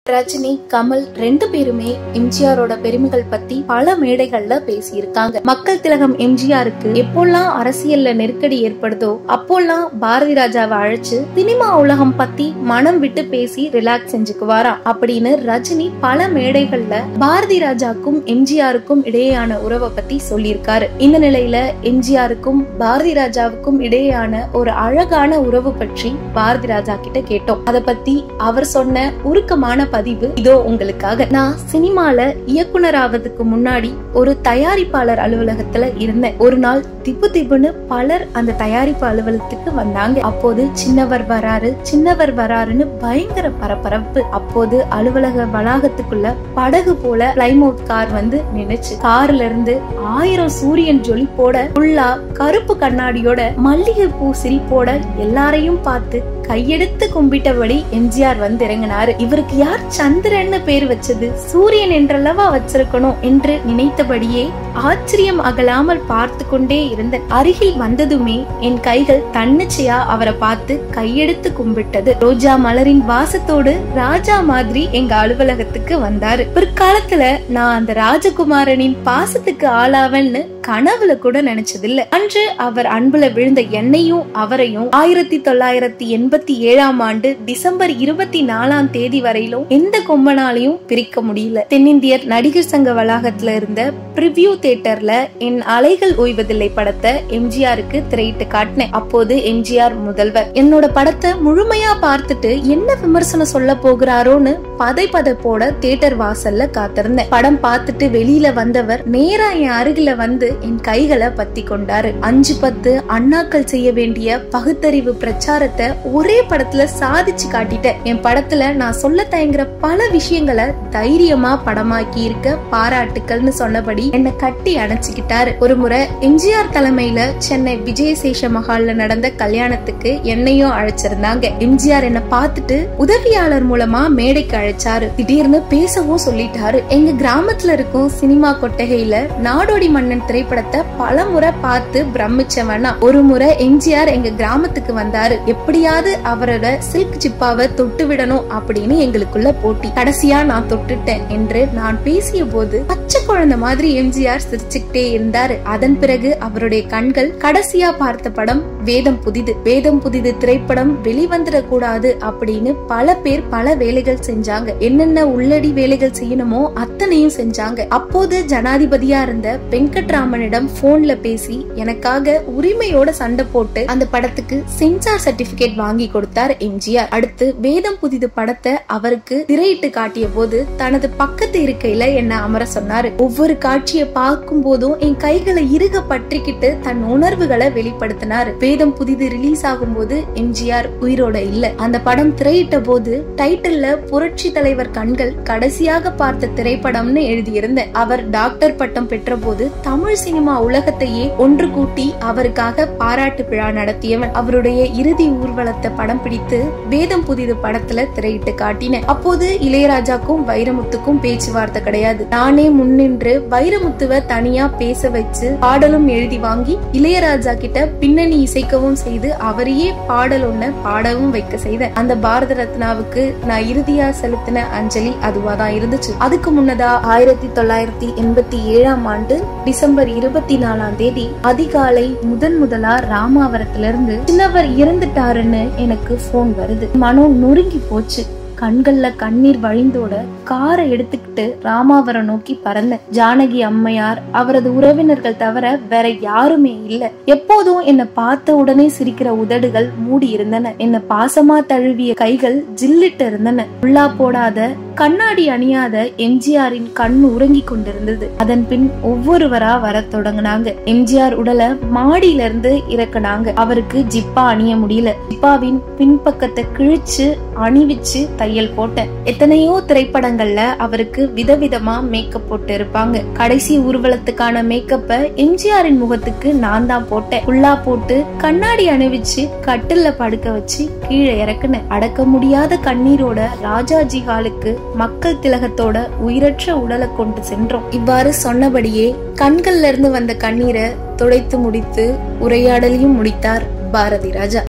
ரஜினி கமல் ரெண்டு பேருமே எம்ஜிஆரோட பெருமைகள் பத்தி பல மேடைகள்ல பேசியிருக்காங்க மக்கள் திலகம் எம்ஜிஆருக்கு எப்போல்லாம் அரசியல்ல நெருக்கடி ஏற்படுதோ அப்போல்லாம் பாரதி ராஜாவை அழைச்சு சினிமா உலகம் பத்தி மனம் விட்டு பேசி ரிலாக்ஸ் செஞ்சுக்குவாராம் அப்படின்னு ரஜினி பல மேடைகள்ல பாரதி ராஜாக்கும் எம்ஜிஆருக்கும் இடையேயான உறவை பத்தி சொல்லியிருக்காரு இந்த நிலையில எம்ஜிஆருக்கும் பாரதி ராஜாவுக்கும் இடையேயான ஒரு அழகான உறவு பற்றி பாரதி ராஜா கிட்ட கேட்டோம் அத பத்தி அவர் சொன்ன உருக்கமான பதிவு இதோ உங்களுக்காக நான் சினிமால இயக்குனர் ஆவதுக்கு முன்னாடி ஒரு தயாரிப்பாளர் அலுவலகத்துல இருந்தேன் ஒரு நாள் திப்பு திப்புன்னு பலர் அந்த தயாரிப்பு அலுவலகத்துக்கு வந்தாங்க அப்போது சின்னவர் வராரு சின்னவர் வராருன்னு பயங்கர பரபரப்பு அப்போது அலுவலக வளாகத்துக்குள்ள படகு போல பிளைமவுட் கார் வந்து நின்னுச்சு கார்ல இருந்து ஆயிரம் சூரியன் ஜொலிப்போட ஃபுல்லா கருப்பு கண்ணாடியோட மல்லிகை பூ சிரிப்போட எல்லாரையும் பார்த்து கையெடுத்து கும்பிட்டபடி எம்ஜிஆர் வந்து இறங்கினாரு இவருக்கு யார் சந்திரன்னு பேர் வச்சது சூரியன் என்றல்லவா வச்சிருக்கணும் என்று நினைத்தபடியே ஆச்சரியம் அகலாமல் பார்த்து கொண்டே இருந்தேன் அருகில் வந்ததுமே என் கைகள் தன்னிச்சையா அவரை பார்த்து கையெடுத்து கும்பிட்டது ரோஜா மலரின் வாசத்தோடு ராஜா மாதிரி எங்க அலுவலகத்துக்கு வந்தாரு பிற்காலத்துல நான் அந்த ராஜகுமாரனின் பாசத்துக்கு ஆளாவன்னு கனவுல கூட நினைச்சதில்ல அன்று அவர் அன்புல விழுந்த என்னையும் அவரையும் ஆயிரத்தி தொள்ளாயிரத்தி எண்பத்தி ஏழாம் ஆண்டு டிசம்பர் இருபத்தி நாலாம் தேதி வரையிலும் எந்த கொம்பனாலையும் பிரிக்க முடியல தென்னிந்தியர் நடிகர் சங்க வளாகத்துல இருந்த பிரிவியூ தியேட்டர்ல என் அலைகள் ஓய்வதில்லை படத்தை எம்ஜிஆருக்கு திரையிட்டு காட்டினேன் அப்போது எம்ஜிஆர் முதல்வர் என்னோட படத்தை முழுமையா பார்த்துட்டு என்ன விமர்சனம் சொல்ல போகிறாரோன்னு பதை பதைப்போட தியேட்டர் வாசல்ல காத்திருந்தேன் படம் பார்த்துட்டு வெளியில வந்தவர் நேரா என் அருகில வந்து என் கைகளை பத்தி கொண்டாரு அஞ்சு பத்து அண்ணாக்கள் செய்ய வேண்டிய பகுத்தறிவு பிரச்சாரத்தை ஒரே படத்துல சாதிச்சு காட்டிட்டேன் என் படத்துல நான் சொல்ல தயங்குற பல விஷயங்களை தைரியமா படமாக்கி இருக்க பாராட்டுக்கள்னு சொன்னபடி என்னை கட்டி அணைச்சுக்கிட்டாரு ஒரு முறை எம்ஜிஆர் தலைமையில சென்னை விஜயசேஷ மஹால்ல நடந்த கல்யாணத்துக்கு என்னையும் அழைச்சிருந்தாங்க எம்ஜிஆர் என்ன பார்த்துட்டு உதவியாளர் மூலமா மேடைக்கு அழைச்சாரு திடீர்னு பேசவும் சொல்லிட்டாரு எங்க கிராமத்துல இருக்கும் சினிமா கொட்டகையில நாடோடி மன்னன் திரைப்படத்தை பல முறை பார்த்து பிரமிச்சவனா ஒரு முறை எம்ஜிஆர் எங்க கிராமத்துக்கு வந்தாரு எப்படியாவது அவரோட சில்க் ஜிப்பாவை தொட்டு விடணும் அப்படின்னு எங்களுக்குள்ள போட்டி கடைசியா நான் தொட்டுட்டேன் என்று நான் பேசிய போது பச்சை குழந்தை மாதிரி எம்ஜிஆர் சிரிச்சுக்கிட்டே இருந்தாரு அதன் பிறகு அவருடைய கண்கள் கடைசியா பார்த்த படம் வேதம் புதிது வேதம் புதிது திரைப்படம் வெளிவந்துடக் கூடாது அப்படின்னு பல பேர் பல வேலைகள் செஞ்சாங்க என்னென்ன உள்ளடி வேலைகள் செய்யணுமோ அத்தனையும் செஞ்சாங்க அப்போது ஜனாதிபதியா இருந்த வெங்கட்ராமனிடம் போன்ல பேசி எனக்காக உரிமையோட சண்டை போட்டு அந்த படத்துக்கு சென்சார் சர்டிபிகேட் வாங்கி கொடுத்தார் எம்ஜிஆர் அடுத்து வேதம் புதிது படத்தை அவருக்கு திரையிட்டு காட்டிய போது தனது பக்கத்து இருக்கையில என்ன அமர சொன்னாரு ஒவ்வொரு காட்சியை பார்க்கும் போதும் என் கைகளை இறுக பற்றிக்கிட்டு தன் உணர்வுகளை வெளிப்படுத்தினாரு வேதம் புதிது ரிலீஸ் ஆகும் போது எம்ஜிஆர் உயிரோட இல்ல அந்த படம் திரையிட்ட போது டைட்டில்ல புரட்சி தலைவர் கண்கள் கடைசியாக பார்த்த திரைப்படம்னு எழுதியிருந்தேன் அவர் டாக்டர் பட்டம் பெற்ற போது தமிழ் சினிமா உலகத்தையே ஒன்று கூட்டி அவருக்காக பாராட்டு விழா நடத்தியவன் அவருடைய இறுதி ஊர்வலத்தை படம் பிடித்து வேதம் புதிது படத்துல திரையிட்டு காட்டினேன் அப்போது இளையராஜாக்கும் வைரமுத்துக்கும் பேச்சுவார்த்தை கிடையாது நானே முன்னின்று வைரமுத்துவ தனியா பேச வச்சு பாடலும் எழுதி வாங்கி இளையராஜா கிட்ட பின்னணி இசைக்கவும் செய்து அவரையே பாடல் ஒண்ண பாடவும் வைக்க செய்தேன் அந்த பாரத ரத்னாவுக்கு நான் இறுதியா செலுத்தின அஞ்சலி அதுவாதான் இருந்துச்சு அதுக்கு முன்னதா ஆயிரத்தி தொள்ளாயிரத்தி எண்பத்தி ஏழாம் ஆண்டு டிசம்பர் இருபத்தி நாலாம் தேதி அதிகாலை முதன் முதலா ராமாவரத்துல இருந்து சின்னவர் இறந்துட்டாருன்னு எனக்கு போன் வருது மனம் நொறுங்கி போச்சு கண்கள்ல கண்ணீர் வழிந்தோட காரை எடுத்துக்கிட்டு ராமாவரம் நோக்கி பறந்தேன் ஜானகி அம்மையார் அவரது உறவினர்கள் தவிர வேற யாருமே இல்ல எப்போதும் என்ன பார்த்த உடனே சிரிக்கிற உதடுகள் மூடி இருந்தன என்ன பாசமா தழுவிய கைகள் ஜில்லிட்டு இருந்தன உள்ளா போடாத கண்ணாடி அணியாத எம்ஜிஆரின் கண் உறங்கி கொண்டிருந்தது அதன் பின் ஒவ்வொருவரா வர தொடங்கினாங்க எம்ஜிஆர் உடலை மாடியில இருந்து இறக்குனாங்க அவருக்கு ஜிப்பா அணிய முடியல ஜிப்பாவின் பின்பக்கத்தை கிழிச்சு அணிவிச்சு தையல் போட்டேன் எத்தனையோ திரைப்படங்கள்ல அவருக்கு விதவிதமா மேக்கப் போட்டு இருப்பாங்க கடைசி ஊர்வலத்துக்கான மேக்கப்ப எம்ஜிஆரின் முகத்துக்கு நான் தான் போட்டேன் உள்ளா போட்டு கண்ணாடி அணிவிச்சு கட்டில்ல படுக்க வச்சு கீழே இறக்குனேன் அடக்க முடியாத கண்ணீரோட ராஜாஜி ஹாலுக்கு மக்கள் திலகத்தோட உயிரற்ற உடலை கொண்டு சென்றோம் இவ்வாறு சொன்னபடியே கண்கள்ல இருந்து வந்த கண்ணீரை துடைத்து முடித்து உரையாடலையும் முடித்தார் பாரதி ராஜா